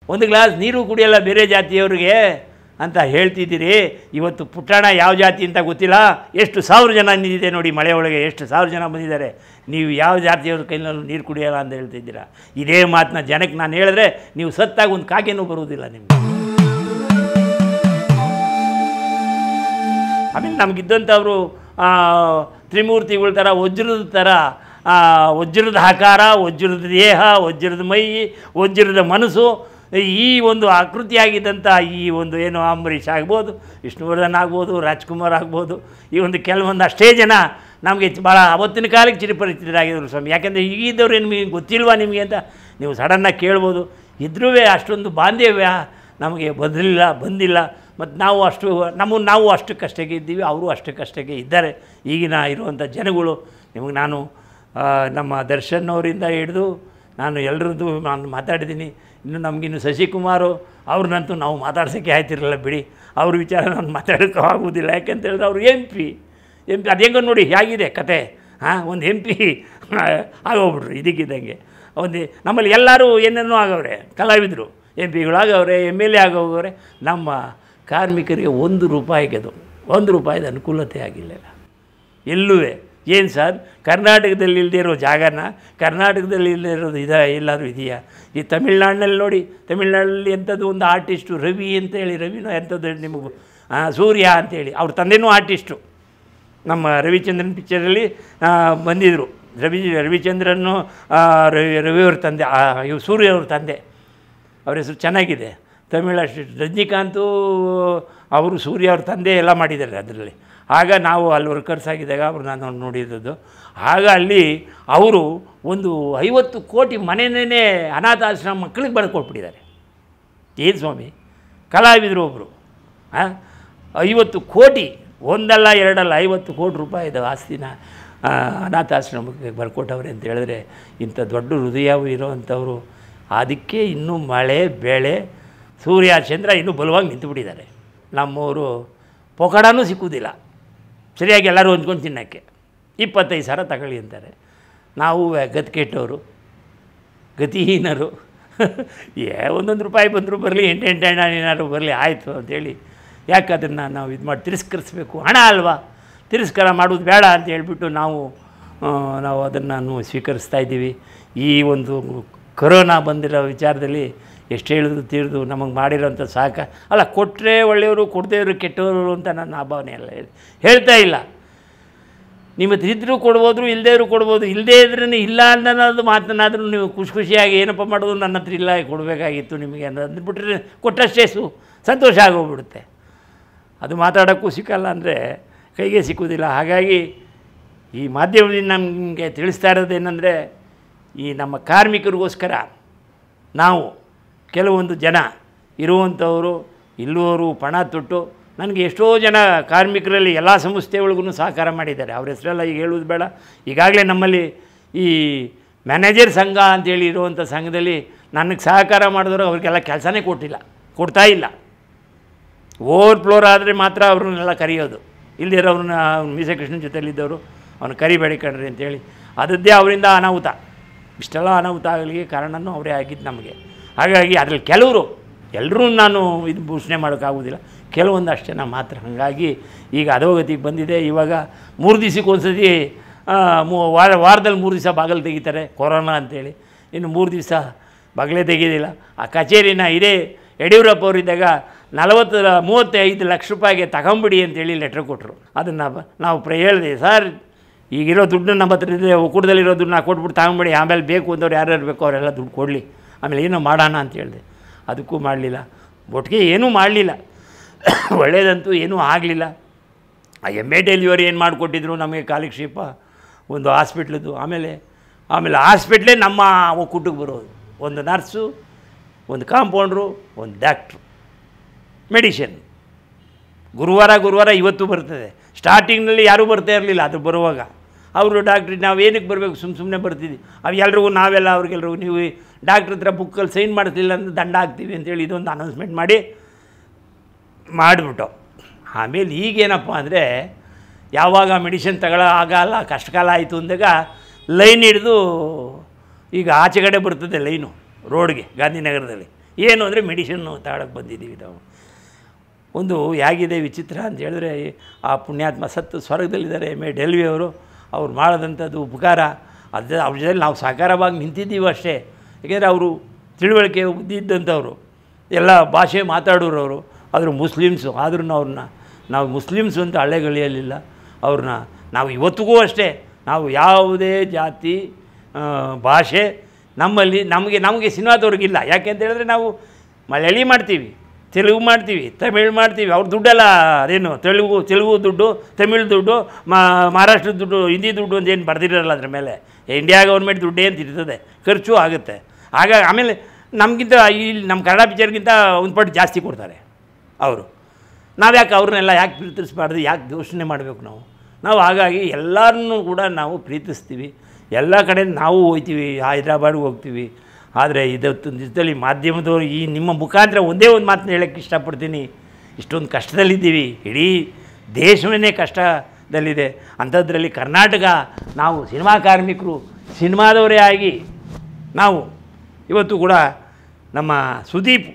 ಒಂದು ಗ್ಲಾಸ್ ನೀರು ಕುಡಿಯಲ್ಲ ಬೇರೆ ಜಾತಿಯವ್ರಿಗೆ ಅಂತ ಹೇಳ್ತಿದ್ದೀರಿ ಇವತ್ತು ಪುಟ್ಟಣ ಯಾವ ಜಾತಿ ಅಂತ ಗೊತ್ತಿಲ್ಲ ಎಷ್ಟು ಸಾವಿರ ಜನ ನಿಂತಿದೆ ನೋಡಿ ಮಳೆ ಒಳಗೆ ಎಷ್ಟು ಸಾವಿರ ಜನ ಬಂದಿದ್ದಾರೆ ನೀವು ಯಾವ ಜಾತಿಯವ್ರ ಕೈನಲ್ಲೂ ನೀರು ಕುಡಿಯಲ್ಲ ಅಂತ ಹೇಳ್ತಿದ್ದೀರಾ ಇದೇ ಮಾತನ್ನ ಜನಕ್ಕೆ ನಾನು ಹೇಳಿದ್ರೆ ನೀವು ಸತ್ತಾಗ ಒಂದು ಕಾಗೆನೂ ಬರುವುದಿಲ್ಲ ನಿಮಗೆ ಆಮೇಲೆ ನಮಗಿದ್ದಂಥವರು ತ್ರಿಮೂರ್ತಿಗಳ ಥರ ವಜ್ರದ ಥರ ಆ, ವಜ್ರದ ಆಕಾರ ವಜ್ರದ ದೇಹ ವಜ್ರದ ಮೈ ವಜ್ರದ ಮನಸ್ಸು ಈ ಒಂದು ಆಕೃತಿಯಾಗಿದ್ದಂಥ ಈ ಒಂದು ಏನು ಅಂಬರೀಷ್ ಆಗ್ಬೋದು ವಿಷ್ಣುವರ್ಧನ್ ಆಗ್ಬೋದು ರಾಜ್ಕುಮಾರ್ ಆಗ್ಬೋದು ಈ ಒಂದು ಕೆಲವೊಂದು ಅಷ್ಟೇ ಜನ ನಮಗೆ ಭಾಳ ಅವತ್ತಿನ ಕಾಲಕ್ಕೆ ಚಿರಪರಿಚಿತರಾಗಿದ್ದರು ಸ್ವಾಮಿ ಯಾಕೆಂದರೆ ಈಗಿದ್ದವ್ರು ನಿಮಗೆ ಗೊತ್ತಿಲ್ವಾ ನಿಮಗೆ ಅಂತ ನೀವು ಸಡನ್ನಾಗಿ ಕೇಳ್ಬೋದು ಇದ್ರೂ ಅಷ್ಟೊಂದು ಬಾಂಧವ್ಯ ನಮಗೆ ಬದಲಿಲ್ಲ ಬಂದಿಲ್ಲ ಮತ್ತು ನಾವು ಅಷ್ಟು ನಮ್ಮ ನಾವು ಅಷ್ಟಕ್ಕಷ್ಟಕ್ಕೆ ಇದ್ದೀವಿ ಅವರು ಅಷ್ಟಕ್ಕಷ್ಟಕ್ಕೆ ಇದ್ದಾರೆ ಈಗಿನ ಇರುವಂಥ ಜನಗಳು ನಿಮಗೆ ನಾನು ಆ, ನಮ್ಮ ದರ್ಶನ್ ಅವರಿಂದ ಹಿಡಿದು ನಾನು ಎಲ್ಲರದ್ದು ನಾನು ಮಾತಾಡಿದ್ದೀನಿ ಇನ್ನು ನಮಗಿನ್ನು ಶಶಿಕುಮಾರು ಅವ್ರನ್ನಂತೂ ನಾವು ಮಾತಾಡ್ಸೋಕ್ಕೆ ಆಯ್ತಿರಲ್ಲ ಬಿಡಿ ಅವ್ರ ವಿಚಾರ ನಾನು ಮಾತಾಡೋಕ್ಕೂ ಆಗೋದಿಲ್ಲ ಯಾಕೆಂತ ಹೇಳಿದ್ರೆ ಅವರು ಎಂ ಪಿ ಎಂ ಪಿ ಅದು ಹೆಂಗೋ ನೋಡಿ ಹೇಗಿದೆ ಕತೆ ಹಾಂ ಒಂದು ಎಂ ಪಿ ಆಗೋಗ್ಬಿಟ್ರು ಇದಕ್ಕಿದ್ದಂಗೆ ಒಂದು ನಮ್ಮಲ್ಲಿ ಎಲ್ಲರೂ ಏನೇನೋ ಆಗವ್ರೆ ಕಲಾವಿದರು ಎಂ ಪಿಗಳಾಗವ್ರೆ ಎಮ್ ಎಲ್ ಎ ಆಗೋಗವ್ರೆ ನಮ್ಮ ಕಾರ್ಮಿಕರಿಗೆ ಒಂದು ರೂಪಾಯಿಗೆ ಅದು ಒಂದು ರೂಪಾಯಿದ ಅನುಕೂಲತೆ ಆಗಿಲ್ಲ ಎಲ್ಲೂ ಏನು ಸರ್ ಕರ್ನಾಟಕದಲ್ಲಿ ಇಲ್ಲದೆ ಇರೋ ಜಾಗನ ಕರ್ನಾಟಕದಲ್ಲಿ ಇಲ್ಲದೆ ಇರೋದು ಇದ ಎಲ್ಲಾದರೂ ಇದೆಯಾ ಈ ತಮಿಳ್ನಾಡಿನಲ್ಲಿ ನೋಡಿ ತಮಿಳ್ನಾಡಲ್ಲಿ ಎಂಥದ್ದು ಒಂದು ಆರ್ಟಿಸ್ಟು ರವಿ ಅಂತೇಳಿ ರವಿನೋ ಎಂಥದ್ದು ನಿಮಗೂ ಆ, ಸೂರ್ಯ ಅಂತೇಳಿ ಅವ್ರ ತಂದೆನೂ ಆರ್ಟಿಸ್ಟು ನಮ್ಮ ರವಿಚಂದ್ರನ್ ಪಿಕ್ಚರಲ್ಲಿ ಆ, ಬಂದಿದ್ದರು ರವಿ ರವಿಚಂದ್ರನ್ನು ಆ, ರವಿ ರವಿಯವ್ರ ತಂದೆ ಆ, ಇವ್ ಸೂರ್ಯ ಅವ್ರ ತಂದೆ ಅವ್ರ ಹೆಸರು ಚೆನ್ನಾಗಿದೆ ತಮಿಳು ಅಷ್ಟು ರಜನಿಕಾಂತು ಅವರು ಸೂರ್ಯ ಅವ್ರ ತಂದೆ ಎಲ್ಲ ಮಾಡಿದ್ದಾರೆ ಅದರಲ್ಲಿ ಆಗ ನಾವು ಅಲ್ಲಿ ವರ್ಕರ್ಸ್ ಆಗಿದ್ದಾಗ ಅವ್ರು ನಾನು ನೋಡಿದ್ದು ಆಗ ಅಲ್ಲಿ ಅವರು ಒಂದು ಐವತ್ತು ಕೋಟಿ ಮನೆಯೇ ಅನಾಥಾಶ್ರಮ ಮಕ್ಕಳಿಗೆ ಬರ್ಕೊಟ್ಬಿಟ್ಟಿದ್ದಾರೆ ಏನು ಸ್ವಾಮಿ ಕಲಾವಿದರು ಒಬ್ಬರು ಐವತ್ತು ಕೋಟಿ ಒಂದಲ್ಲ ಎರಡಲ್ಲ ಐವತ್ತು ಕೋಟಿ ರೂಪಾಯಿದ ಆಸ್ತಿನ ಆ, ಅನಾಥಾಶ್ರಮಕ್ಕೆ ಬರ್ಕೊಟ್ಟವ್ರೆ ಅಂತ ಹೇಳಿದ್ರೆ ಇಂಥ ದೊಡ್ಡ ಹೃದಯ ಇರೋವಂಥವ್ರು ಅದಕ್ಕೆ ಇನ್ನೂ ಮಳೆ ಬೆಳೆ ಸೂರ್ಯ ಚಂದ್ರ ಇನ್ನೂ ಬಲವಾಗಿ ನಿಂತುಬಿಟ್ಟಿದ್ದಾರೆ ನಮ್ಮವರು ಪೊಕಡನೂ ಸಿಕ್ಕುವುದಿಲ್ಲ ಸರಿಯಾಗಿ ಎಲ್ಲರೂ ಹೊಂದ್ಕೊಂಡು ತಿನ್ನೋಕ್ಕೆ ಇಪ್ಪತ್ತೈದು ಸಾವಿರ ತಗೊಳ್ಳಿ ಅಂತಾರೆ ನಾವು ಗತಿ ಕೆಟ್ಟವರು ಗತಿಹೀನರು ಏ ಒಂದೊಂದು ರೂಪಾಯಿ ಬಂದರೂ ಬರಲಿ ಎಂಟು ಎಂಟು ಹಣ ಏನಾದ್ರು ಬರಲಿ ಆಯಿತು ಅಂತೇಳಿ ಯಾಕೆ ಅದನ್ನು ನಾವು ಇದು ಮಾಡಿ ತಿರಸ್ಕರಿಸ್ಬೇಕು ಹಣ ಅಲ್ವಾ ತಿರಸ್ಕಾರ ಮಾಡೋದು ಬೇಡ ಅಂತ ಹೇಳ್ಬಿಟ್ಟು ನಾವು ಆ, ನಾವು ಅದನ್ನು ಸ್ವೀಕರಿಸ್ತಾ ಇದ್ದೀವಿ ಈ ಒಂದು ಕೊರೋನಾ ಬಂದಿರೋ ವಿಚಾರದಲ್ಲಿ ಎಷ್ಟು ಹೇಳಿದ್ರು ತೀರ್ದು ನಮಗೆ ಮಾಡಿರೋಂಥ ಸಾಕ ಅಲ್ಲ ಕೊಟ್ಟರೆ ಒಳ್ಳೆಯವರು ಕೊಡದೇವರು ಕೆಟ್ಟವರು ಅಂತ ನನ್ನ ಆ ಭಾವನೆ ಎಲ್ಲ ಹೇಳಿ ಹೇಳ್ತಾ ಇಲ್ಲ ನಿಮ್ಮ ಹತ್ರ ಇದ್ದರೂ ಕೊಡ್ಬೋದು ಇಲ್ಲದೇ ಇದ್ರು ಕೊಡ್ಬೋದು ಇಲ್ಲದೇ ಇದ್ರೂ ಇಲ್ಲ ಅನ್ನೋದು ಮಾತನಾದರೂ ನೀವು ಖುಷಿ ಖುಷಿಯಾಗಿ ಏನಪ್ಪ ಮಾಡೋದು ನನ್ನ ಹತ್ರ ಇಲ್ಲ ಕೊಡಬೇಕಾಗಿತ್ತು ನಿಮಗೆ ಅಂತ ಅಂದ್ಬಿಟ್ರೆ ಕೊಟ್ಟಷ್ಟೇ ಸು ಸಂತೋಷ ಆಗೋಗ್ಬಿಡುತ್ತೆ ಅದು ಮಾತಾಡೋಕ್ಕೂ ಸಿಕ್ಕಲ್ಲ ಅಂದರೆ ಕೈಗೆ ಸಿಕ್ಕುವುದಿಲ್ಲ ಹಾಗಾಗಿ ಈ ಮಾಧ್ಯಮದಿಂದ ನಮಗೆ ತಿಳಿಸ್ತಾ ಇರೋದೇನೆಂದರೆ ಈ ನಮ್ಮ ಕಾರ್ಮಿಕರಿಗೋಸ್ಕರ ನಾವು ಕೆಲವೊಂದು ಜನ ಇರುವಂಥವರು ಇಲ್ಲುವರು ಪಣ ತೊಟ್ಟು ನನಗೆ ಎಷ್ಟೋ ಜನ ಕಾರ್ಮಿಕರಲ್ಲಿ ಎಲ್ಲ ಸಂಸ್ಥೆಗಳಿಗೂ ಸಹಕಾರ ಮಾಡಿದ್ದಾರೆ ಅವ್ರ ಹೆಸರೆಲ್ಲ ಈಗ ಹೇಳೋದು ಬೇಡ ಈಗಾಗಲೇ ನಮ್ಮಲ್ಲಿ ಈ ಮ್ಯಾನೇಜರ್ ಸಂಘ ಅಂತೇಳಿ ಇರುವಂಥ ಸಂಘದಲ್ಲಿ ನನಗೆ ಸಹಕಾರ ಮಾಡಿದವರು ಅವ್ರಿಗೆಲ್ಲ ಕೆಲಸನೇ ಕೊಟ್ಟಿಲ್ಲ ಕೊಡ್ತಾ ಇಲ್ಲ ಓವರ್ ಫ್ಲೋರ್ ಆದರೆ ಮಾತ್ರ ಅವ್ರನ್ನೆಲ್ಲ ಕರೆಯೋದು ಇಲ್ದಿರೋರನ್ನ ಮೀಸೆ ಕೃಷ್ಣನ ಜೊತೆಲಿದ್ದವರು ಅವನು ಕರಿಬೇಡಿ ಕಣ್ರಿ ಅಂತೇಳಿ ಅದದ್ದೇ ಅವರಿಂದ ಅನಾಹುತ ಇಷ್ಟೆಲ್ಲ ಅನಾಹುತ ಆಗಲಿಕ್ಕೆ ಕಾರಣನೂ ಅವರೇ ಆಗಿದ್ದು ನಮಗೆ ಹಾಗಾಗಿ ಅದರಲ್ಲಿ ಕೆಲವರು ಎಲ್ಲರೂ ನಾನು ಇದು ಘೋಷಣೆ ಮಾಡೋಕ್ಕಾಗೋದಿಲ್ಲ ಕೆಲವೊಂದಷ್ಟು ಜನ ಮಾತ್ರ ಹಾಗಾಗಿ ಈಗ ಅಧೋಗತಿಗೆ ಬಂದಿದೆ ಇವಾಗ ಮೂರು ದಿವಸಕ್ಕೆ ಒಂದ್ಸತಿ ಆ, ಮೂ ವಾರ ವಾರದಲ್ಲಿ ಮೂರು ದಿವಸ ಬಾಗಿಲು ತೆಗಿತಾರೆ ಕೊರೋನಾ ಅಂತೇಳಿ ಇನ್ನು ಮೂರು ದಿವಸ ಬಾಗಿಲೇ ತೆಗೆಯೋದಿಲ್ಲ ಆ ಕಚೇರಿನ ಇದೇ ಯಡಿಯೂರಪ್ಪ ಅವರಿದ್ದಾಗ ನಲವತ್ತು ಮೂವತ್ತೈದು ಲಕ್ಷ ರೂಪಾಯಿಗೆ ತಗೊಂಬಿಡಿ ಅಂತೇಳಿ ಲೆಟ್ರ್ ಕೊಟ್ಟರು ಅದನ್ನು ನಾವು ಪ್ರ ಹೇಳಿದೆ ಸರ್ ಈಗಿರೋ ದುಡ್ಡು ನಮ್ಮ ಹತ್ರ ಇದೆ ಒಕ್ಕೂಟದಲ್ಲಿರೋ ದುಡ್ಡು ನಾ ಕೊಟ್ಬಿಟ್ಟು ತಗೊಂಬಿಡಿ ಆಮೇಲೆ ಬೇಕು ಅಂದವ್ರು ಯಾರ್ಯಾರು ಬೇಕೋ ಅವರೆಲ್ಲ ದುಡ್ಡು ಕೊಡಲಿ ಆಮೇಲೆ ಏನೋ ಮಾಡೋಣ ಅಂತ ಹೇಳಿದೆ ಅದಕ್ಕೂ ಮಾಡಲಿಲ್ಲ ಒಟ್ಟಿಗೆ ಏನೂ ಮಾಡಲಿಲ್ಲ ಒಳ್ಳೆಯದಂತೂ ಏನೂ ಆಗಲಿಲ್ಲ ಆ ಎಮ್ ಎ ಡೆಲಿವರಿ ಏನು ಮಾಡಿಕೊಟ್ಟಿದ್ರು ನಮಗೆ ಕಾಲಕ್ಷೇಪ ಒಂದು ಹಾಸ್ಪಿಟ್ಲದ್ದು ಆಮೇಲೆ ಆಮೇಲೆ ಹಾಸ್ಪಿಟ್ಲೇ ನಮ್ಮ ಒಕ್ಕೂಟಕ್ಕೆ ಬರೋದು ಒಂದು ನರ್ಸು ಒಂದು ಕಾಂಪೌಂಡ್ರು ಒಂದು ಡಾಕ್ಟ್ರು ಮೆಡಿಷನ್ ಗುರುವಾರ ಗುರುವಾರ ಇವತ್ತು ಬರ್ತದೆ ಸ್ಟಾರ್ಟಿಂಗ್ನಲ್ಲಿ ಯಾರೂ ಬರ್ತಾ ಇರಲಿಲ್ಲ ಅದು ಬರುವಾಗ ಅವರು ಡಾಕ್ಟ್ರಿ ನಾವು ಏನಕ್ಕೆ ಬರಬೇಕು ಸುಮ್ಮ ಸುಮ್ಮನೆ ಬರ್ತಿದ್ವಿ ಅವು ಎಲ್ರಿಗೂ ನಾವೆಲ್ಲ ಅವ್ರಿಗೆಲ್ರಿಗೂ ನೀವು ಡಾಕ್ಟ್ರ್ ಹತ್ರ ಬುಕ್ಕಲ್ಲಿ ಸೈನ್ ಮಾಡಿಸ್ಲಿಲ್ಲ ಅಂದ್ರೆ ದಂಡ ಹಾಕ್ತೀವಿ ಅಂತೇಳಿ ಇದೊಂದು ಅನೌನ್ಸ್ಮೆಂಟ್ ಮಾಡಿ ಮಾಡಿಬಿಟ್ಟು ಆಮೇಲೆ ಈಗೇನಪ್ಪ ಅಂದರೆ ಯಾವಾಗ ಮೆಡಿಸಿನ್ ತಗೊಳ್ಳೋ ಆಗಲ್ಲ ಕಷ್ಟಕಾಲ ಆಯಿತು ಅಂದಾಗ ಲೈನ್ ಹಿಡಿದು ಈಗ ಆಚೆ ಕಡೆ ಬರ್ತದೆ ಲೈನು ರೋಡ್ಗೆ ಗಾಂಧಿನಗರದಲ್ಲಿ ಏನು ಅಂದರೆ ಮೆಡಿಷನ್ನು ತಗೊಳಕ್ಕೆ ಬಂದಿದ್ದೀವಿ ನಾವು ಒಂದು ಹೇಗಿದೆ ವಿಚಿತ್ರ ಅಂತ ಹೇಳಿದ್ರೆ ಆ ಪುಣ್ಯಾತ್ಮ ಸತ್ತು ಸ್ವರ್ಗದಲ್ಲಿದ್ದಾರೆ ಎಮ್ ಎ ಡೆಲ್ವಿ ಅವರು ಅವ್ರು ಮಾಡೋದಂಥದ್ದು ಉಪಕಾರ ಅದ ಅವ್ರ ಜೊತೆ ನಾವು ಸಾಕಾರವಾಗಿ ನಿಂತಿದ್ದೀವಿ ಅಷ್ಟೇ ಏಕೆಂದರೆ ಅವರು ತಿಳುವಳಿಕೆ ಬುದ್ಧಿ ಇದ್ದಂಥವ್ರು ಎಲ್ಲ ಭಾಷೆ ಮಾತಾಡೋರು ಅವರು ಆದರೂ ಮುಸ್ಲಿಮ್ಸು ಆದ್ರೂ ಅವ್ರನ್ನ ನಾವು ಮುಸ್ಲಿಮ್ಸು ಅಂತ ಹಳ್ಳೆಗಳಿಯಲ್ಲಿಲ್ಲ ಅವ್ರನ್ನ ನಾವು ಇವತ್ತಿಗೂ ಅಷ್ಟೇ ನಾವು ಯಾವುದೇ ಜಾತಿ ಆ, ಭಾಷೆ ನಮ್ಮಲ್ಲಿ ನಮಗೆ ನಮಗೆ ಸಿನಿಮಾದವ್ರಿಗಿಲ್ಲ ಯಾಕೆ ಅಂತ ಹೇಳಿದ್ರೆ ನಾವು ಮಲಯಾಳಿ ಮಾಡ್ತೀವಿ ತೆಲುಗು ಮಾಡ್ತೀವಿ ತಮಿಳು ಮಾಡ್ತೀವಿ ಅವ್ರ ದುಡ್ಡೆಲ್ಲ ಅದೇನು ತೆಲುಗು ತೆಲುಗು ದುಡ್ಡು ತಮಿಳ್ ದುಡ್ಡು ಮಹಾರಾಷ್ಟ್ರದ ದುಡ್ಡು ಹಿಂದಿ ದುಡ್ಡು ಅಂತ ಏನು ಬರ್ದಿರಲ್ಲ ಅದ್ರ ಮೇಲೆ ಇಂಡಿಯಾ ಗೌರ್ಮೆಂಟ್ ದುಡ್ಡೇ ಅಂತ ಇರ್ತದೆ ಖರ್ಚು ಆಗುತ್ತೆ ಆಗ ಆಮೇಲೆ ನಮಗಿಂತ ಇಲ್ಲಿ ನಮ್ಮ ಕನ್ನಡ ಪಿಕ್ಚರ್ಗಿಂತ ಒಂದು ಪಟ್ಟು ಜಾಸ್ತಿ ಕೊಡ್ತಾರೆ ಅವರು ನಾವು ಯಾಕೆ ಅವ್ರನ್ನೆಲ್ಲ ಯಾಕೆ ಪ್ರೀತಿಸಬಾರ್ದು ಯಾಕೆ ದೂಷಣೆ ಮಾಡಬೇಕು ನಾವು ನಾವು ಹಾಗಾಗಿ ಎಲ್ಲರನ್ನೂ ಕೂಡ ನಾವು ಪ್ರೀತಿಸ್ತೀವಿ ಎಲ್ಲ ಕಡೆ ನಾವು ಹೋಗ್ತೀವಿ ಹೈದ್ರಾಬಾದ್ಗೆ ಹೋಗ್ತೀವಿ ಆದರೆ ಇದೊತ್ತು ನಿಜದಲ್ಲಿ ಮಾಧ್ಯಮದವರು ಈ ನಿಮ್ಮ ಮುಖಾಂತರ ಒಂದೇ ಒಂದು ಮಾತನ್ನ ಹೇಳೋಕ್ಕೆ ಇಷ್ಟಪಡ್ತೀನಿ ಇಷ್ಟೊಂದು ಕಷ್ಟದಲ್ಲಿದ್ದೀವಿ ಇಡೀ ದೇಶವನ್ನೇ ಕಷ್ಟದಲ್ಲಿದೆ ಅಂಥದ್ರಲ್ಲಿ ಕರ್ನಾಟಕ ನಾವು ಸಿನಿಮಾ ಕಾರ್ಮಿಕರು ಸಿನಿಮಾದವರೇ ಆಗಿ ನಾವು ಇವತ್ತು ಕೂಡ ನಮ್ಮ ಸುದೀಪ್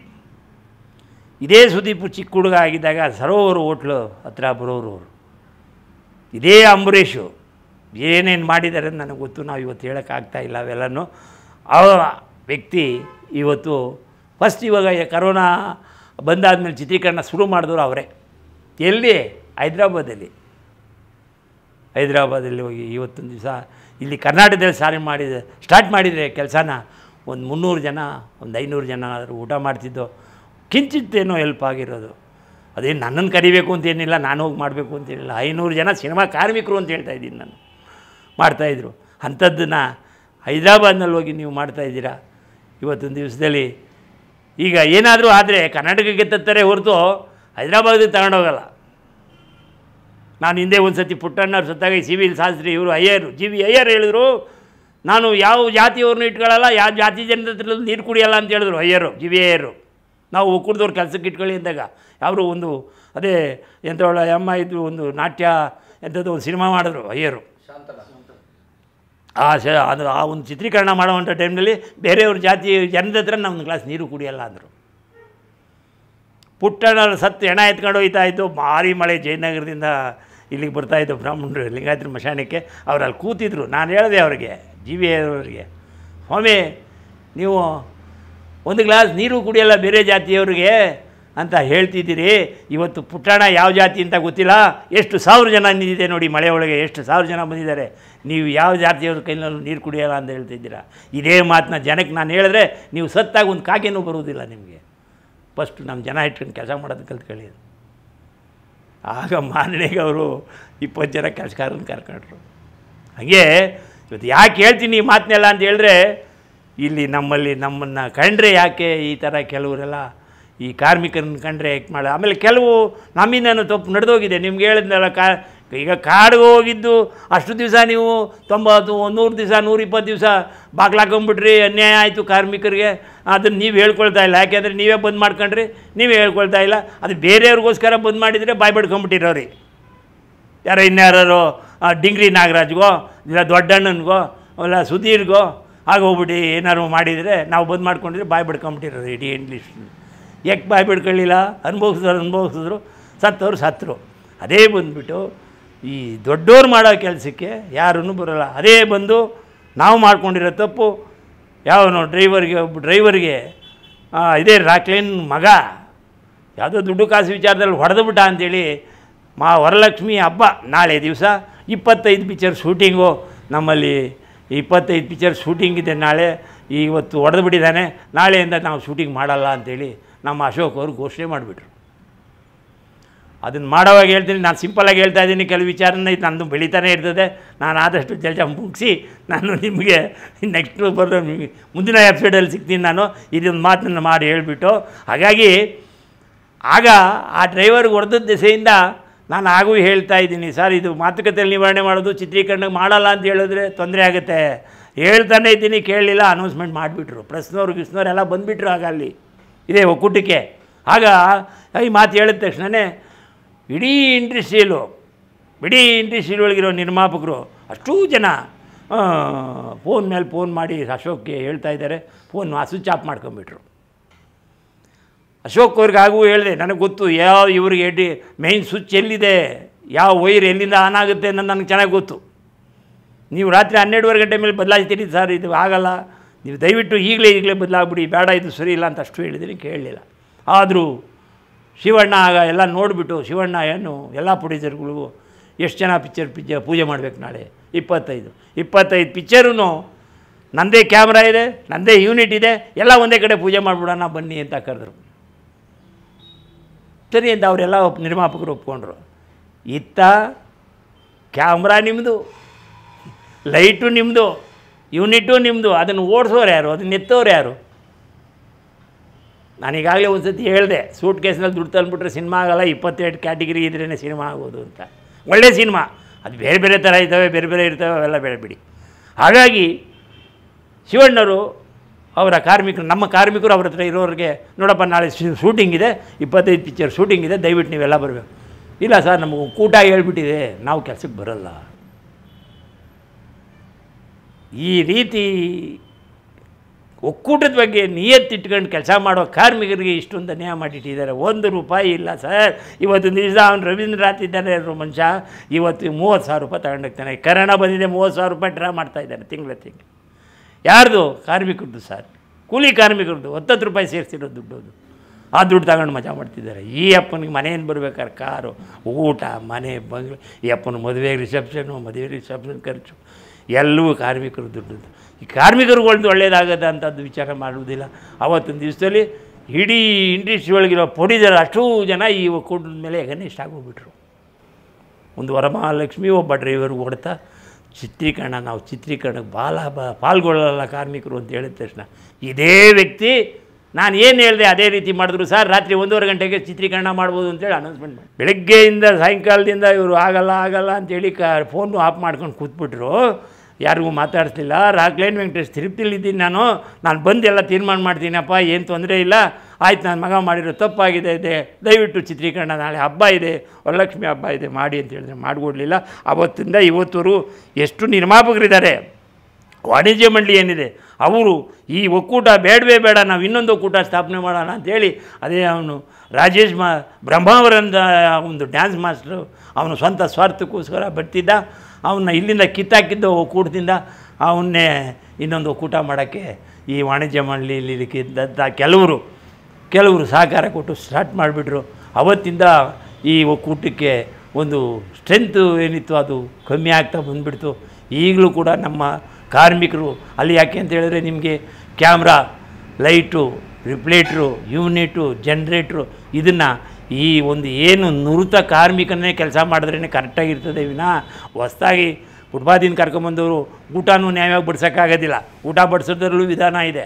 ಇದೇ ಸುದೀಪ್ ಚಿಕ್ಕ ಹುಡುಗ ಆಗಿದ್ದಾಗ ಸರೋವರ ಹೋಟ್ಲು ಹತ್ರ ಬರೋರು ಅವರು ಇದೇ ಅಂಬರೀಷು ಏನೇನು ಮಾಡಿದ್ದಾರೆ ಅಂತ ನನಗೆ ಗೊತ್ತು ನಾವು ಇವತ್ತು ಹೇಳೋಕ್ಕಾಗ್ತಾ ಇಲ್ಲ ಅವೆಲ್ಲನೂ ಆ ವ್ಯಕ್ತಿ ಇವತ್ತು ಫಸ್ಟ್ ಇವಾಗ ಕರೋನಾ ಬಂದಾದ್ಮೇಲೆ ಚಿತ್ರೀಕರಣ ಶುರು ಮಾಡಿದವರು ಅವರೇ ಎಲ್ಲಿ ಹೈದ್ರಾಬಾದಲ್ಲಿ ಹೈದ್ರಾಬಾದಲ್ಲಿ ಹೋಗಿ ಇವತ್ತೊಂದು ದಿವಸ ಇಲ್ಲಿ ಕರ್ನಾಟಕದಲ್ಲಿ ಸಾರಿ ಮಾಡಿದ ಸ್ಟಾರ್ಟ್ ಮಾಡಿದರೆ ಕೆಲಸನ ಒಂದು ಮುನ್ನೂರು ಜನ ಒಂದು ಐನೂರು ಜನ ಆದರೂ ಊಟ ಮಾಡ್ತಿದ್ದೋ ಕಿಂಚಿತ್ತೇನೋ ಹೆಲ್ಪ್ ಆಗಿರೋದು ಅದೇನು ನನ್ನನ್ನು ಕರಿಬೇಕು ಅಂತೇನಿಲ್ಲ ನಾನು ಹೋಗಿ ಮಾಡಬೇಕು ಅಂತೇನಿಲ್ಲ ಐನೂರು ಜನ ಸಿನಿಮಾ ಕಾರ್ಮಿಕರು ಅಂತ ಹೇಳ್ತಾ ಇದ್ದೀನಿ ನಾನು ಮಾಡ್ತಾಯಿದ್ರು ಅಂಥದ್ದನ್ನು ಹೈದ್ರಾಬಾದ್ನಲ್ಲಿ ಹೋಗಿ ನೀವು ಮಾಡ್ತಾಯಿದ್ದೀರಾ ಇವತ್ತೊಂದು ದಿವಸದಲ್ಲಿ ಈಗ ಏನಾದರೂ ಆದರೆ ಕರ್ನಾಟಕಕ್ಕೆ ತತ್ತಾರೆ ಹೊರತು ಹೈದ್ರಾಬಾದಿಗೆ ತಗೊಂಡೋಗಲ್ಲ ನಾನು ಹಿಂದೆ ಒಂದು ಸತಿ ಪುಟ್ಟಣ್ಣವ್ರು ಸತ್ತಾಗ ಈ ಸಿವಿಲ್ ಶಾಸ್ತ್ರಿ ಇವರು ಅಯ್ಯರು ಜಿ ವಿ ಅಯ್ಯರ್ ಹೇಳಿದ್ರು ನಾನು ಯಾವ ಜಾತಿಯವ್ರನ್ನ ಇಟ್ಕೊಳ್ಳಲ್ಲ ಯಾವ ಜಾತಿ ಜನದ ಹತ್ರ ನೀರು ಕುಡಿಯಲ್ಲ ಅಂತ ಹೇಳಿದ್ರು ಅಯ್ಯರು ಜಿ ವಿ ಅಯ್ಯರು ನಾವು ಒಕ್ಕೂಡ್ದವ್ರು ಕೆಲಸಕ್ಕೆ ಇಟ್ಕೊಳ್ಳಿ ಅಂದಾಗ ಅವರು ಒಂದು ಅದೇ ಎಂಥ ಒಳ್ಳೆ ಅಮ್ಮ ಇದ್ದು ಒಂದು ನಾಟ್ಯ ಎಂಥದ್ದು ಒಂದು ಸಿನಿಮಾ ಮಾಡಿದ್ರು ಅಯ್ಯರು ಆ ಶ ಅದು ಆ ಒಂದು ಚಿತ್ರೀಕರಣ ಮಾಡೋವಂಥ ಟೈಮ್ನಲ್ಲಿ ಬೇರೆಯವ್ರ ಜಾತಿ ಜನದ ಹತ್ರ ನಮ್ಮ ಗ್ಲಾಸ್ ನೀರು ಕುಡಿಯಲ್ಲ ಅಂದರು ಪುಟ್ಟಣ್ಣವ್ರು ಸತ್ತು ಹೆಣ ಎತ್ಕೊಂಡು ಹೋಗ್ತಾ ಇತ್ತು ಭಾರಿ ಮಳೆ ಜಯನಗರದಿಂದ ಇಲ್ಲಿಗೆ ಬರ್ತಾಯಿದ್ದು ಬ್ರಾಹ್ಮಣರು ಲಿಂಗಾಯತರ ಮಶಾನಕ್ಕೆ ಅವ್ರು ಅಲ್ಲಿ ಕೂತಿದ್ರು ನಾನು ಹೇಳಿದೆ ಅವ್ರಿಗೆ ಜಿ ವಿ ಅವರಿಗೆ ಸ್ವಾಮಿ ನೀವು ಒಂದು ಗ್ಲಾಸ್ ನೀರು ಕುಡಿಯಲ್ಲ ಬೇರೆ ಜಾತಿಯವ್ರಿಗೆ ಅಂತ ಹೇಳ್ತಿದ್ದೀರಿ ಇವತ್ತು ಪುಟ್ಟಣ ಯಾವ ಜಾತಿ ಅಂತ ಗೊತ್ತಿಲ್ಲ ಎಷ್ಟು ಸಾವಿರ ಜನ ನಿಂತಿದೆ ನೋಡಿ ಮಳೆ ಒಳಗೆ ಎಷ್ಟು ಸಾವಿರ ಜನ ಬಂದಿದ್ದಾರೆ ನೀವು ಯಾವ ಜಾತಿಯವ್ರ ಕೈನಲ್ಲೂ ನೀರು ಕುಡಿಯಲ್ಲ ಅಂತ ಹೇಳ್ತಿದ್ದೀರಾ ಇದೇ ಮಾತನ್ನ ಜನಕ್ಕೆ ನಾನು ಹೇಳಿದ್ರೆ ನೀವು ಸತ್ತಾಗ ಒಂದು ಕಾಗೆನೂ ಬರುವುದಿಲ್ಲ ನಿಮಗೆ ಫಸ್ಟ್ ನಮ್ಮ ಜನ ಇಟ್ಕೊಂಡು ಕೆಲಸ ಮಾಡೋದು ಕಲ್ತ್ಕೊಳ್ಳಿ ಆಗ ಮಾನಣಿಗೆ ಅವರು ಇಪ್ಪತ್ತು ಜನ ಕೆಲಸಗಾರನ ಕರ್ಕೊಂಡ್ರು ಹಾಗೆ ಇವತ್ತು ಯಾಕೆ ಹೇಳ್ತೀನಿ ಈ ಮಾತನ್ನೆಲ್ಲ ಅಂತ ಹೇಳಿದ್ರೆ ಇಲ್ಲಿ ನಮ್ಮಲ್ಲಿ ನಮ್ಮನ್ನು ಕಂಡ್ರೆ ಯಾಕೆ ಈ ಥರ ಕೆಲವರೆಲ್ಲ ಈ ಕಾರ್ಮಿಕರನ್ನ ಕಂಡ್ರೆ ಯಾಕೆ ಮಾಡ ಆಮೇಲೆ ಕೆಲವು ನಮ್ಮಿಂದನೂ ತಪ್ಪು ನಡೆದೋಗಿದೆ ನಿಮ್ಗೆ ಹೇಳಿದ್ನಲ್ಲ ಕಾ ಈಗ ಕಾಡಿಗೆ ಹೋಗಿದ್ದು ಅಷ್ಟು ದಿವಸ ನೀವು ತೊಂಬತ್ತು ಒಂದು ನೂರು ದಿವಸ ನೂರಿಪ್ಪತ್ತು ದಿವಸ ಬಾಗ್ಲಾಕೊಂಬಿಟ್ರಿ ಅನ್ಯಾಯ ಆಯಿತು ಕಾರ್ಮಿಕರಿಗೆ ಅದನ್ನು ನೀವು ಹೇಳ್ಕೊಳ್ತಾ ಇಲ್ಲ ಯಾಕೆಂದರೆ ನೀವೇ ಬಂದ್ ಮಾಡ್ಕೊಂಡ್ರಿ ನೀವೇ ಹೇಳ್ಕೊಳ್ತಾ ಇಲ್ಲ ಅದು ಬೇರೆಯವ್ರಿಗೋಸ್ಕರ ಬಂದ್ ಮಾಡಿದರೆ ಬಾಯ್ ಬಡ್ಕೊಂಬಿಟ್ಟಿರೋರಿ ಯಾರೋ ಇನ್ಯಾರೋ ಡಿಂಗ್ರಿ ನಾಗರಾಜ್ಗೋ ಇಲ್ಲ ದೊಡ್ಡಣ್ಣನಿಗೋ ಇಲ್ಲ ಸುಧೀರ್ಗೋ ಆಗೋಗ್ಬಿಟ್ಟು ಏನಾರು ಮಾಡಿದರೆ ನಾವು ಬಂದ್ ಮಾಡ್ಕೊಂಡಿದ್ರೆ ಬಾಯ್ ಬಿಡ್ಕೊಂಬಿಟ್ಟಿರೋರು ಇಡೀ ಇಂಗ್ಲೀಷ್ ಯಾಕೆ ಬಾಯ್ ಬಿಡ್ಕೊಳ್ಳಿಲ್ಲ ಅನುಭವಿಸಿದ್ರು ಅನುಭವಿಸಿದ್ರು ಸತ್ತವ್ರು ಸತ್ತರು ಅದೇ ಬಂದುಬಿಟ್ಟು ಈ ದೊಡ್ಡವ್ರು ಮಾಡೋ ಕೆಲಸಕ್ಕೆ ಯಾರೂ ಬರೋಲ್ಲ ಅದೇ ಬಂದು ನಾವು ಮಾಡ್ಕೊಂಡಿರೋ ತಪ್ಪು ಯಾವನು ಡ್ರೈವರ್ಗೆ ಒಬ್ಬ ಡ್ರೈವರ್ಗೆ ಆ, ಇದೇ ರಾಕ್ಲೇನ್ ಮಗ ಯಾವುದೋ ದುಡ್ಡು ಕಾಸು ವಿಚಾರದಲ್ಲಿ ಹೊಡೆದು ಬಿಟ್ಟ ಅಂತೇಳಿ ಮಾ ವರಲಕ್ಷ್ಮಿ ಹಬ್ಬ ನಾಳೆ ದಿವಸ ಇಪ್ಪತ್ತೈದು ಪಿಕ್ಚರ್ ಶೂಟಿಂಗು ನಮ್ಮಲ್ಲಿ ಇಪ್ಪತ್ತೈದು ಪಿಕ್ಚರ್ ಶೂಟಿಂಗ್ ಇದೆ ನಾಳೆ ಇವತ್ತು ಹೊಡೆದು ಬಿಟ್ಟಿದ್ದಾನೆ ನಾಳೆಯಿಂದ ನಾವು ಶೂಟಿಂಗ್ ಮಾಡಲ್ಲ ಅಂತೇಳಿ ನಮ್ಮ ಅಶೋಕ್ ಅವರು ಘೋಷಣೆ ಮಾಡಿಬಿಟ್ರು ಅದನ್ನು ಮಾಡೋವಾಗ ಹೇಳ್ತೀನಿ ನಾನು ಸಿಂಪಲಾಗಿ ಹೇಳ್ತಾ ಇದ್ದೀನಿ ಕೆಲವು ವಿಚಾರನ ಇದು ನಂದು ಬೆಳೀತಾನೆ ಇರ್ತದೆ ನಾನು ಆದಷ್ಟು ಜಲ್ದಿ ಮುಗಿಸಿ ನಾನು ನಿಮಗೆ ನೆಕ್ಸ್ಟ್ ಬರೋ ನಿಮಗೆ ಮುಂದಿನ ಎಪಿಸೋಡಲ್ಲಿ ಸಿಗ್ತೀನಿ ನಾನು ಇದೊಂದು ಮಾತನ್ನು ಮಾಡಿ ಹೇಳಿಬಿಟ್ಟು ಹಾಗಾಗಿ ಆಗ ಆ ಡ್ರೈವರ್ಗೆ ಹೊಡೆದ ದಿಸೆಯಿಂದ ನಾನು ಹಾಗೂ ಹೇಳ್ತಾ ಇದ್ದೀನಿ ಸರ್ ಇದು ಮಾತುಕತೆಯಲ್ಲಿ ನಿವಾರಣೆ ಮಾಡೋದು ಚಿತ್ರೀಕರಣ ಮಾಡಲ್ಲ ಅಂತ ಹೇಳಿದ್ರೆ ತೊಂದರೆ ಆಗುತ್ತೆ ಹೇಳ್ತಾನೆ ಇದ್ದೀನಿ ಕೇಳಲಿಲ್ಲ ಅನೌನ್ಸ್ಮೆಂಟ್ ಮಾಡಿಬಿಟ್ರು ಪ್ರೆಸ್ನವ್ರು ಗಿಸ್ನವ್ರು ಎಲ್ಲ ಬಂದುಬಿಟ್ರು ಆಗ ಅಲ್ಲಿ ಇದೇ ಒಕ್ಕೂಟಕ್ಕೆ ಆಗ ಈ ಮಾತು ಹೇಳಿದ ತಕ್ಷಣವೇ ಇಡೀ ಇಂಡಸ್ಟ್ರಿಯಲು ಇಡೀ ಇಂಡಸ್ಟ್ರಿ ಒಳಗಿರೋ ನಿರ್ಮಾಪಕರು ಅಷ್ಟೂ ಜನ ಫೋನ್ ಮೇಲೆ ಫೋನ್ ಮಾಡಿ ಅಶೋಕ್ಗೆ ಹೇಳ್ತಾ ಇದ್ದಾರೆ ಫೋನ್ ಸ್ವಿಚ್ ಆಫ್ ಮಾಡ್ಕೊಂಬಿಟ್ರು ಅಶೋಕ್ ಅವ್ರಿಗೆ ಹಾಗೂ ಹೇಳಿದೆ ನನಗೆ ಗೊತ್ತು ಯಾವ ಇವ್ರಿಗೆ ಎಡಿ ಮೈನ್ ಸ್ವಿಚ್ ಎಲ್ಲಿದೆ ಯಾವ ವೈರ್ ಎಲ್ಲಿಂದ ಆನ್ ಆಗುತ್ತೆ ಅನ್ನೋದು ನನಗೆ ಚೆನ್ನಾಗಿ ಗೊತ್ತು ನೀವು ರಾತ್ರಿ ಹನ್ನೆರಡುವರೆ ಗಂಟೆ ಮೇಲೆ ಬದಲಾಯಿಸ್ತೀರಿ ಸರ್ ಇದು ಆಗಲ್ಲ ನೀವು ದಯವಿಟ್ಟು ಈಗಲೇ ಈಗಲೇ ಬದಲಾಗ್ಬಿಡಿ ಬೇಡ ಇದು ಸರಿ ಇಲ್ಲ ಅಂತ ಅಷ್ಟು ಹೇಳಿದ್ದೀನಿ ಕೇಳಲಿಲ್ಲ ಆದರೂ ಶಿವಣ್ಣ ಆಗ ಎಲ್ಲ ನೋಡಿಬಿಟ್ಟು ಶಿವಣ್ಣ ಏನು ಎಲ್ಲ ಪ್ರೊಡ್ಯೂಸರ್ಗಳಿಗೂ ಎಷ್ಟು ಜನ ಪಿಕ್ಚರ್ ಪಿಚ್ಚ ಪೂಜೆ ಮಾಡಬೇಕು ನಾಳೆ ಇಪ್ಪತ್ತೈದು ಇಪ್ಪತ್ತೈದು ಪಿಕ್ಚರೂ ನನ್ನದೇ ಕ್ಯಾಮ್ರಾ ಇದೆ ನನ್ನದೇ ಯೂನಿಟ್ ಇದೆ ಎಲ್ಲ ಒಂದೇ ಕಡೆ ಪೂಜೆ ಮಾಡಿಬಿಡೋಣ ಬನ್ನಿ ಅಂತ ಕರೆದ್ರು ಸರಿ ಅಂತ ಅವರೆಲ್ಲ ಒಪ್ ನಿರ್ಮಾಪಕರು ಒಪ್ಕೊಂಡ್ರು ಇತ್ತ ಕ್ಯಾಮ್ರಾ ನಿಮ್ಮದು ಲೈಟು ನಿಮ್ಮದು ಯೂನಿಟು ನಿಮ್ಮದು ಅದನ್ನು ಓಡಿಸೋರು ಯಾರು ಅದನ್ನ ಎತ್ತೋರು ಯಾರು ನಾನೀಗಾಗಲೇ ಒಂದು ಸತಿ ಹೇಳಿದೆ ಸೂಟ್ ಕೇಸ್ನಲ್ಲಿ ದುಡ್ಡು ತಂದುಬಿಟ್ರೆ ಸಿನಿಮಾ ಆಗಲ್ಲ ಇಪ್ಪತ್ತೆರಡು ಕ್ಯಾಟಗಿರಿ ಇದ್ರೇ ಸಿನಿಮಾ ಆಗೋದು ಅಂತ ಒಳ್ಳೆ ಸಿನಿಮಾ ಅದು ಬೇರೆ ಬೇರೆ ಥರ ಇದ್ದಾವೆ ಬೇರೆ ಬೇರೆ ಇರ್ತವೆ ಅವೆಲ್ಲ ಬೇಡ ಬಿಡಿ ಹಾಗಾಗಿ ಶಿವಣ್ಣವರು ಅವರ ಕಾರ್ಮಿಕರು ನಮ್ಮ ಕಾರ್ಮಿಕರು ಅವ್ರ ಹತ್ರ ಇರೋರಿಗೆ ನೋಡಪ್ಪ ನಾಳೆ ಶೂಟಿಂಗ್ ಇದೆ ಇಪ್ಪತ್ತೈದು ಪಿಕ್ಚರ್ ಶೂಟಿಂಗ್ ಇದೆ ದಯವಿಟ್ಟು ನೀವೆಲ್ಲ ಬರಬೇಕು ಇಲ್ಲ ಸರ್ ನಮಗೆ ಕೂಟ ಹೇಳ್ಬಿಟ್ಟಿದೆ ನಾವು ಕೆಲಸಕ್ಕೆ ಬರಲ್ಲ ಈ ರೀತಿ ಒಕ್ಕೂಟದ ಬಗ್ಗೆ ನಿಯತ್ತಿಟ್ಕೊಂಡು ಕೆಲಸ ಮಾಡೋ ಕಾರ್ಮಿಕರಿಗೆ ಇಷ್ಟೊಂದು ಅನ್ಯಾಯ ಮಾಡಿಟ್ಟಿದ್ದಾರೆ ಒಂದು ರೂಪಾಯಿ ಇಲ್ಲ ಸರ್ ಇವತ್ತು ದಿವಸ ಅವ್ನು ರವೀಂದ್ರನಾಥ್ ಇದ್ದಾನೆ ಇರೋ ಮನುಷ್ಯ ಇವತ್ತು ಮೂವತ್ತು ಸಾವಿರ ರೂಪಾಯಿ ತಗೊಂಡೋಗ್ತಾನೆ ಕರೋನಾ ಬಂದಿದೆ ಮೂವತ್ತು ಸಾವಿರ ರೂಪಾಯಿ ಡ್ರಾ ಮಾಡ್ತಾ ಇದ್ದಾನೆ ತಿಂಗಳ ತಿಂಗಳು ಯಾರ್ದು ಕಾರ್ಮಿಕರದ್ದು ಸರ್ ಕೂಲಿ ಕಾರ್ಮಿಕರದ್ದು ಹತ್ತತ್ತು ರೂಪಾಯಿ ಸೇರಿಸಿರೋ ದುಡ್ಡು ಅದು ಆ ದುಡ್ಡು ತಗೊಂಡು ಮಜಾ ಮಾಡ್ತಿದ್ದಾರೆ ಈ ಅಪ್ಪನಿಗೆ ಮನೆಯನ್ನು ಬರ್ಬೇಕಾದ್ರೆ ಕಾರು ಊಟ ಮನೆ ಬಂಗ್ಲೆ ಈ ಅಪ್ಪನ ಮದುವೆ ರಿಸೆಪ್ಷನು ಮದುವೆ ರಿಸೆಪ್ಷನ್ ಖರ್ಚು ಎಲ್ಲವೂ ಕಾರ್ಮಿಕರ ದುಡ್ಡು ಈ ಕಾರ್ಮಿಕರುಗಳ್ದು ಒಳ್ಳೇದಾಗದ ಅಂತದ್ದು ವಿಚಾರ ಮಾಡುವುದಿಲ್ಲ ಅವತ್ತಿನ ದಿವಸದಲ್ಲಿ ಇಡೀ ಇಂಡಸ್ಟ್ರಿ ಒಳಗಿರೋ ಪ್ರೊಡ್ಯೂಸರ್ ಅಷ್ಟೂ ಜನ ಈ ಒಕ್ಕೂಟದ ಮೇಲೆ ಎಗನಿಷ್ಠ ಆಗೋಗ್ಬಿಟ್ರು ಒಂದು ವರಮಹಾಲಕ್ಷ್ಮಿ ಒಬ್ಬ ಡ್ರೈವರ್ ಹೊಡ್ತಾ ಚಿತ್ರೀಕರಣ ನಾವು ಚಿತ್ರೀಕರಣಕ್ಕೆ ಬಾಲ ಬ ಪಾಲ್ಗೊಳ್ಳಲ್ಲ ಕಾರ್ಮಿಕರು ಅಂತ ಹೇಳಿದ ತಕ್ಷಣ ಇದೇ ವ್ಯಕ್ತಿ ನಾನು ಏನು ಹೇಳಿದೆ ಅದೇ ರೀತಿ ಮಾಡಿದ್ರು ಸರ್ ರಾತ್ರಿ ಒಂದೂವರೆ ಗಂಟೆಗೆ ಚಿತ್ರೀಕರಣ ಮಾಡ್ಬೋದು ಅಂತೇಳಿ ಅನೌನ್ಸ್ಮೆಂಟ್ ಮಾಡಿ ಬೆಳಗ್ಗೆಯಿಂದ ಸಾಯಂಕಾಲದಿಂದ ಇವರು ಆಗಲ್ಲ ಆಗಲ್ಲ ಅಂತೇಳಿ ಕ ಫೋನು ಆಫ್ ಮಾಡ್ಕೊಂಡು ಕೂತ್ಬಿಟ್ರು ಯಾರಿಗೂ ಮಾತಾಡಿಸ್ಲಿಲ್ಲ ರಾಕ್ಲೈನ್ ವೆಂಕಟೇಶ್ ತಿರುಪ್ತಿಲಿದ್ದೀನಿ ನಾನು ನಾನು ಬಂದು ಎಲ್ಲ ತೀರ್ಮಾನ ಮಾಡ್ತೀನಪ್ಪ ಏನು ತೊಂದರೆ ಇಲ್ಲ ಆಯ್ತು ನನ್ನ ಮಗ ಮಾಡಿರೋ ತಪ್ಪಾಗಿದೆ ಇದೆ ದಯವಿಟ್ಟು ಚಿತ್ರೀಕರಣ ನಾಳೆ ಹಬ್ಬ ಇದೆ ವರಲಕ್ಷ್ಮಿ ಹಬ್ಬ ಇದೆ ಮಾಡಿ ಅಂತ ಹೇಳಿದ್ರೆ ಮಾಡಿಕೊಡ್ಲಿಲ್ಲ ಅವತ್ತಿಂದ ಇವತ್ತವರು ಎಷ್ಟು ನಿರ್ಮಾಪಕರಿದ್ದಾರೆ ವಾಣಿಜ್ಯ ಮಂಡಳಿ ಏನಿದೆ ಅವರು ಈ ಒಕ್ಕೂಟ ಬೇಡವೇ ಬೇಡ ನಾವು ಇನ್ನೊಂದು ಒಕ್ಕೂಟ ಸ್ಥಾಪನೆ ಮಾಡೋಣ ಅಂತೇಳಿ ಅದೇ ಅವನು ರಾಜೇಶ್ ಮಾ ಬ್ರಹ್ಮಾವರಂದ ಒಂದು ಡ್ಯಾನ್ಸ್ ಮಾಸ್ಟ್ರು ಅವನು ಸ್ವಂತ ಸ್ವಾರ್ಥಕ್ಕೋಸ್ಕರ ಬರ್ತಿದ್ದ ಅವನ್ನ ಇಲ್ಲಿಂದ ಕಿತ್ತಾಕಿದ್ದ ಒಕ್ಕೂಟದಿಂದ ಅವನ್ನೇ ಇನ್ನೊಂದು ಒಕ್ಕೂಟ ಮಾಡೋಕ್ಕೆ ಈ ವಾಣಿಜ್ಯ ಮಂಡಳಿಯಲ್ಲಿ ಇದಕ್ಕಿದ್ದಂಥ ಕೆಲವರು ಕೆಲವರು ಸಹಕಾರ ಕೊಟ್ಟು ಸ್ಟಾರ್ಟ್ ಮಾಡಿಬಿಟ್ರು ಅವತ್ತಿಂದ ಈ ಒಕ್ಕೂಟಕ್ಕೆ ಒಂದು ಸ್ಟ್ರೆಂತು ಏನಿತ್ತು ಅದು ಕಮ್ಮಿ ಆಗ್ತಾ ಬಂದುಬಿಡ್ತು ಈಗಲೂ ಕೂಡ ನಮ್ಮ ಕಾರ್ಮಿಕರು ಅಲ್ಲಿ ಯಾಕೆ ಅಂತ ಹೇಳಿದ್ರೆ ನಿಮಗೆ camera light reflector unit generator ಇದನ್ನು ಈ ಒಂದು ಏನು ನುರಿತ ಕಾರ್ಮಿಕನೇ ಕೆಲಸ ಮಾಡಿದ್ರೇ ಕರೆಕ್ಟಾಗಿರ್ತದೆ ವಿನ ಹೊಸ್ದಾಗಿ ಫುಟ್ಪಾತಿಂದ ಕರ್ಕೊಂಬಂದವರು ಊಟನೂ ನ್ಯಾಯವಾಗಿ ಬಡ್ಸೋಕ್ಕಾಗೋದಿಲ್ಲ ಊಟ ಬಡಿಸೋದ್ರಲ್ಲೂ ವಿಧಾನ ಇದೆ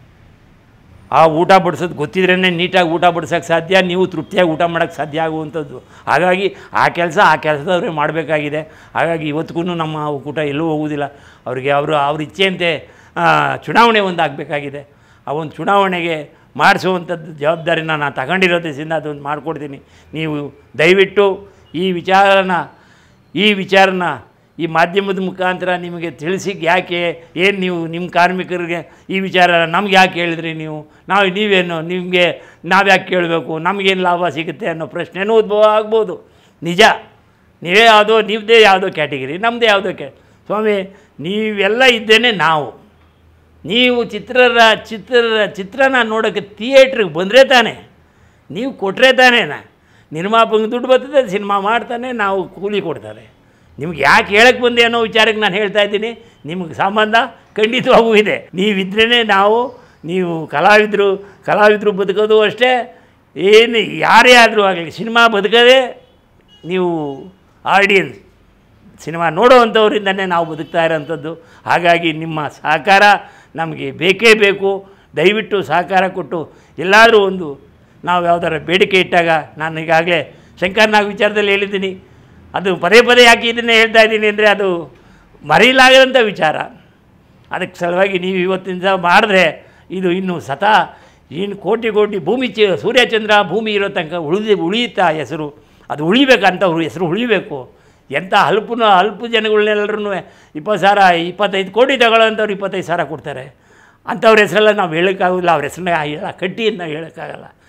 ಆ ಊಟ ಬಡಿಸೋದು ಗೊತ್ತಿದ್ರೇ ನೀಟಾಗಿ ಊಟ ಬಡ್ಸೋಕ್ಕೆ ಸಾಧ್ಯ ನೀವು ತೃಪ್ತಿಯಾಗಿ ಊಟ ಮಾಡೋಕ್ಕೆ ಸಾಧ್ಯ ಆಗುವಂಥದ್ದು ಹಾಗಾಗಿ ಆ ಕೆಲಸ ಆ ಕೆಲಸದವ್ರೆ ಮಾಡಬೇಕಾಗಿದೆ ಹಾಗಾಗಿ ಇವತ್ತಿಗೂ ನಮ್ಮ ಒಕ್ಕೂಟ ಎಲ್ಲೂ ಹೋಗುವುದಿಲ್ಲ ಅವರಿಗೆ ಅವರು ಅವ್ರ ಇಚ್ಛೆಯಂತೆ ಆ, ಚುನಾವಣೆ ಒಂದು ಆಗಬೇಕಾಗಿದೆ ಆ ಒಂದು ಚುನಾವಣೆಗೆ ಮಾಡಿಸುವಂಥದ್ದು ಜವಾಬ್ದಾರಿನ ನಾನು ತಗೊಂಡಿರೋದ್ರಿಂದ ಅದೊಂದು ಮಾಡಿಕೊಡ್ತೀನಿ ನೀವು ದಯವಿಟ್ಟು ಈ ವಿಚಾರನ ಈ ವಿಚಾರನ ಈ ಮಾಧ್ಯಮದ ಮುಖಾಂತರ ನಿಮಗೆ ತಿಳಿಸಿ ಯಾಕೆ ಏನು ನೀವು ನಿಮ್ಮ ಕಾರ್ಮಿಕರಿಗೆ ಈ ವಿಚಾರ ನಮ್ಗೆ ಯಾಕೆ ಹೇಳಿದ್ರಿ ನೀವು ನಾವು ನೀವೇನು ನಿಮಗೆ ನಾವು ಯಾಕೆ ಕೇಳಬೇಕು ನಮಗೇನು ಲಾಭ ಸಿಗುತ್ತೆ ಅನ್ನೋ ಪ್ರಶ್ನೆನೂ ಉದ್ಭವ ಆಗ್ಬೋದು ನಿಜ ನೀವೇ ಯಾವುದೋ ನೀವದೇ ಯಾವುದೋ ಕ್ಯಾಟಗಿರಿ ನಮ್ಮದೇ ಯಾವುದೋ ಕ್ಯಾ ಸ್ವಾಮಿ ನೀವೆಲ್ಲ ಇದ್ದೇನೆ ನಾವು ನೀವು ಚಿತ್ರರ ಚಿತ್ರ ಚಿತ್ರನ ನೋಡೋಕ್ಕೆ ಥಿಯೇಟ್ರಿಗೆ ಬಂದರೆ ತಾನೇ ನೀವು ಕೊಟ್ಟರೆ ತಾನೇ ನಿರ್ಮಾಪಕ ದುಡ್ಡು ಬರ್ತದೆ ಸಿನಿಮಾ ಮಾಡ್ತಾನೆ ನಾವು ಕೂಲಿ ಕೊಡ್ತಾರೆ ನಿಮ್ಗೆ ಯಾಕೆ ಹೇಳಕ್ಕೆ ಬಂದೆ ಅನ್ನೋ ವಿಚಾರಕ್ಕೆ ನಾನು ಹೇಳ್ತಾ ಇದ್ದೀನಿ ನಿಮ್ಗೆ ಸಂಬಂಧ ಖಂಡಿತವಾಗೂ ಇದೆ ನೀವಿದ್ರೇ ನಾವು ನೀವು ಕಲಾವಿದರು ಕಲಾವಿದರು ಬದುಕೋದು ಅಷ್ಟೇ ಏನು ಯಾರೇ ಆದರೂ ಆಗಲಿ ಸಿನಿಮಾ ಬದುಕೋದೇ ನೀವು ಆಡಿಯನ್ಸ್ ಸಿನಿಮಾ ನೋಡೋವಂಥವರಿಂದನೇ ನಾವು ಬದುಕ್ತಾ ಇರೋಂಥದ್ದು ಹಾಗಾಗಿ ನಿಮ್ಮ ಸಹಕಾರ ನಮಗೆ ಬೇಕೇ ಬೇಕು ದಯವಿಟ್ಟು ಸಹಕಾರ ಕೊಟ್ಟು ಎಲ್ಲಾದರೂ ಒಂದು ನಾವು ಯಾವ್ದಾರ ಬೇಡಿಕೆ ಇಟ್ಟಾಗ ನಾನು ಈಗಾಗಲೇ ಶಂಕರ್ನಾಗ್ ವಿಚಾರದಲ್ಲಿ ಹೇಳಿದ್ದೀನಿ ಅದು ಪದೇ ಪದೇ ಯಾಕೆ ಇದನ್ನೇ ಹೇಳ್ತಾ ಇದ್ದೀನಿ ಅಂದರೆ ಅದು ಮರೆಯಲಾಗದಂಥ ವಿಚಾರ ಅದಕ್ಕೆ ಸಲುವಾಗಿ ನೀವು ಇವತ್ತಿನ ಮಾಡಿದ್ರೆ ಇದು ಇನ್ನು ಸತಾ ಇನ್ನು ಕೋಟಿ ಕೋಟಿ ಭೂಮಿ ಚ ಸೂರ್ಯಚಂದ್ರ ಭೂಮಿ ಇರೋ ತನಕ ಉಳಿದು ಉಳಿಯುತ್ತಾ ಹೆಸರು ಅದು ಉಳಿಬೇಕಂತವ್ರು ಹೆಸರು ಉಳಿಬೇಕು ಎಂಥ ಅಲ್ಪನ ಅಲ್ಪ ಜನಗಳನ್ನೆಲ್ಲರೂ ಇಪ್ಪತ್ತು ಸಾವಿರ ಇಪ್ಪತ್ತೈದು ಕೋಟಿ ತಗೊಳ್ಳೋಂಥವ್ರು ಇಪ್ಪತ್ತೈದು ಸಾವಿರ ಕೊಡ್ತಾರೆ ಅಂಥವ್ರ ಹೆಸರೆಲ್ಲ ನಾವು ಹೇಳೋಕ್ಕಾಗೋದಿಲ್ಲ ಅವ್ರ ಹೆಸರನ್ನ ಎಲ್ಲ ಕಟ್ಟಿ ಅಂತ ಹೇಳೋಕ್ಕಾಗಲ್ಲ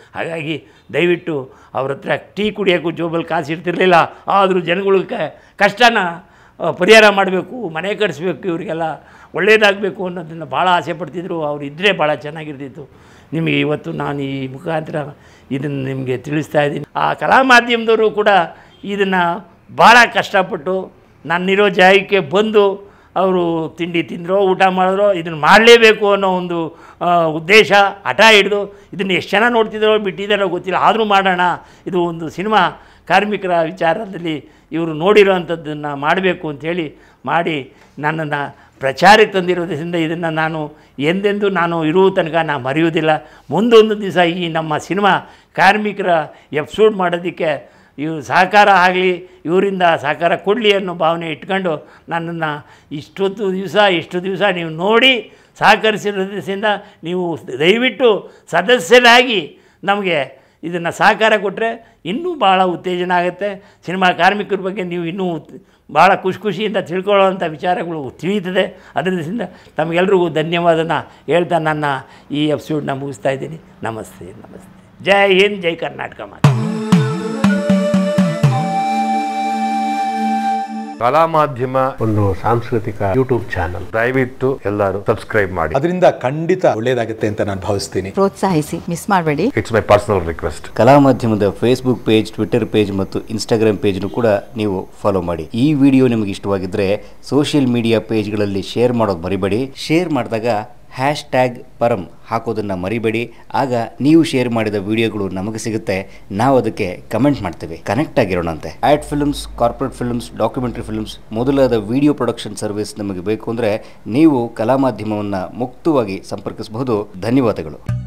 ಹಾಗಾಗಿ ದಯವಿಟ್ಟು ಅವ್ರ ಹತ್ರ ಟೀ ಕುಡಿಯೋಕ್ಕೂ ಜೋಬಲ್ಲಿ ಕಾಸು ಇರ್ತಿರಲಿಲ್ಲ ಆದರೂ ಜನಗಳಿಗೆ ಕಷ್ಟನ ಆ, ಪರಿಹಾರ ಮಾಡಬೇಕು ಮನೆ ಕಟ್ಸ್ಬೇಕು ಇವರಿಗೆಲ್ಲ ಒಳ್ಳೆಯದಾಗಬೇಕು ಅನ್ನೋದನ್ನು ಭಾಳ ಆಸೆ ಪಡ್ತಿದ್ರು ಅವ್ರು ಇದ್ದರೆ ಭಾಳ ಚೆನ್ನಾಗಿರ್ತಿತ್ತು ನಿಮಗೆ ಇವತ್ತು ನಾನು ಈ ಮುಖಾಂತರ ಇದನ್ನು ನಿಮಗೆ ತಿಳಿಸ್ತಾ ಇದ್ದೀನಿ ಆ ಕಲಾ ಮಾಧ್ಯಮದವರು ಕೂಡ ಇದನ್ನು ಭಾಳ ಕಷ್ಟಪಟ್ಟು ನಾನಿರೋ ಜಾಗಕ್ಕೆ ಬಂದು ಅವರು ತಿಂಡಿ ತಿಂದರೋ ಊಟ ಮಾಡಿದ್ರೋ ಇದನ್ನು ಮಾಡಲೇಬೇಕು ಅನ್ನೋ ಒಂದು ಆ, ಉದ್ದೇಶ ಹಠ ಹಿಡಿದು ಇದನ್ನು ಎಷ್ಟು ಜನ ನೋಡ್ತಿದ್ದಾರೋ ಬಿಟ್ಟಿದ್ದಾರೋ ಗೊತ್ತಿಲ್ಲ ಆದರೂ ಮಾಡೋಣ ಇದು ಒಂದು ಸಿನಿಮಾ ಕಾರ್ಮಿಕರ ವಿಚಾರದಲ್ಲಿ ಇವರು ನೋಡಿರೋವಂಥದ್ದನ್ನು ಮಾಡಬೇಕು ಅಂಥೇಳಿ ಮಾಡಿ ನನ್ನನ್ನು ಪ್ರಚಾರಕ್ಕೆ ತಂದಿರೋದ್ರಿಂದ ಇದನ್ನು ನಾನು ಎಂದೆಂದೂ ನಾನು ಇರುವ ತನಕ ನಾನು ಮರೆಯುವುದಿಲ್ಲ ಮುಂದೊಂದು ದಿವಸ ಈ ನಮ್ಮ ಸಿನಿಮಾ ಕಾರ್ಮಿಕರ ಎಪಿಸೋಡ್ ಮಾಡೋದಕ್ಕೆ ಇವು ಸಹಕಾರ ಆಗಲಿ ಇವರಿಂದ ಸಹಕಾರ ಕೊಡಲಿ ಅನ್ನೋ ಭಾವನೆ ಇಟ್ಕೊಂಡು ನನ್ನನ್ನು ಇಷ್ಟೊತ್ತು ದಿವಸ ಇಷ್ಟು ದಿವಸ ನೀವು ನೋಡಿ ಸಹಕರಿಸಿರೋದ್ರಿಂದ ನೀವು ದಯವಿಟ್ಟು ಸದಸ್ಯರಾಗಿ ನಮಗೆ ಇದನ್ನು ಸಹಕಾರ ಕೊಟ್ಟರೆ ಇನ್ನೂ ಭಾಳ ಉತ್ತೇಜನ ಆಗುತ್ತೆ ಸಿನಿಮಾ ಕಾರ್ಮಿಕರ ಬಗ್ಗೆ ನೀವು ಇನ್ನೂ ಭಾಳ ಖುಷಿ ಖುಷಿಯಿಂದ ತಿಳ್ಕೊಳ್ಳೋವಂಥ ವಿಚಾರಗಳು ತಿಳಿಯುತ್ತದೆ ಅದರಿಂದ ತಮಗೆಲ್ರಿಗೂ ಧನ್ಯವಾದನ ಹೇಳ್ತಾ ನನ್ನ ಈ ಎಪಿಸೋಡ್ನ ಮುಗಿಸ್ತಾ ಇದ್ದೀನಿ ನಮಸ್ತೆ ನಮಸ್ತೆ ಜೈ ಹಿಂದ್ ಜೈ ಕರ್ನಾಟಕ ಮಾತು ಕಲಾ ಮಾಧ್ಯಮ ಒಂದು ಸಾಂಸ್ಕೃತಿಕ ಯೂಟ್ಯೂಬ್ ಚಾನಲ್ ದಯವಿಟ್ಟು ಎಲ್ಲರೂ ಸಬ್ಸ್ಕ್ರೈಬ್ ಮಾಡಿ ಅದರಿಂದ ಖಂಡಿತ ಒಳ್ಳೇದಾಗುತ್ತೆ ಅಂತ ನಾನು ಭಾವಿಸ್ತೀನಿ ಪ್ರೋತ್ಸಾಹಿಸಿ ಮಿಸ್ ಮಾಡಬೇಡಿ ಇಟ್ಸ್ ಮೈ ಪರ್ಸನಲ್ ರಿಕ್ವೆಸ್ಟ್ ಕಲಾ ಮಾಧ್ಯಮದ ಫೇಸ್ಬುಕ್ ಪೇಜ್ ಟ್ವಿಟರ್ ಪೇಜ್ ಮತ್ತು ಇನ್ಸ್ಟಾಗ್ರಾಮ್ ಪೇಜ್ನು ಕೂಡ ನೀವು ಫಾಲೋ ಮಾಡಿ ಈ ವಿಡಿಯೋ ನಿಮಗೆ ಇಷ್ಟವಾಗಿದ್ದರೆ ಸೋಷಿಯಲ್ ಮೀಡಿಯಾ ಪೇಜ್ಗಳಲ್ಲಿ ಶೇರ್ ಮಾಡೋದು ಮರಿಬೇಡಿ ಶೇರ್ ಮಾಡಿದಾಗ ಹ್ಯಾಶ್ ಟ್ಯಾಗ್ ಪರಂ ಹಾಕೋದನ್ನು ಮರಿಬೇಡಿ ಆಗ ನೀವು ಶೇರ್ ಮಾಡಿದ ವಿಡಿಯೋಗಳು ನಮಗೆ ಸಿಗುತ್ತೆ ನಾವು ಅದಕ್ಕೆ ಕಮೆಂಟ್ ಮಾಡ್ತೇವೆ ಕನೆಕ್ಟ್ ಆಗಿರೋಣಂತೆ ad films corporate films documentary films ಮೊದಲಾದ ವಿಡಿಯೋ ಪ್ರೊಡಕ್ಷನ್ ಸರ್ವಿಸ್ ನಮಗೆ ಬೇಕು ಅಂದರೆ ನೀವು ಕಲಾ ಮಾಧ್ಯಮವನ್ನು ಮುಕ್ತವಾಗಿ ಸಂಪರ್ಕಿಸಬಹುದು ಧನ್ಯವಾದಗಳು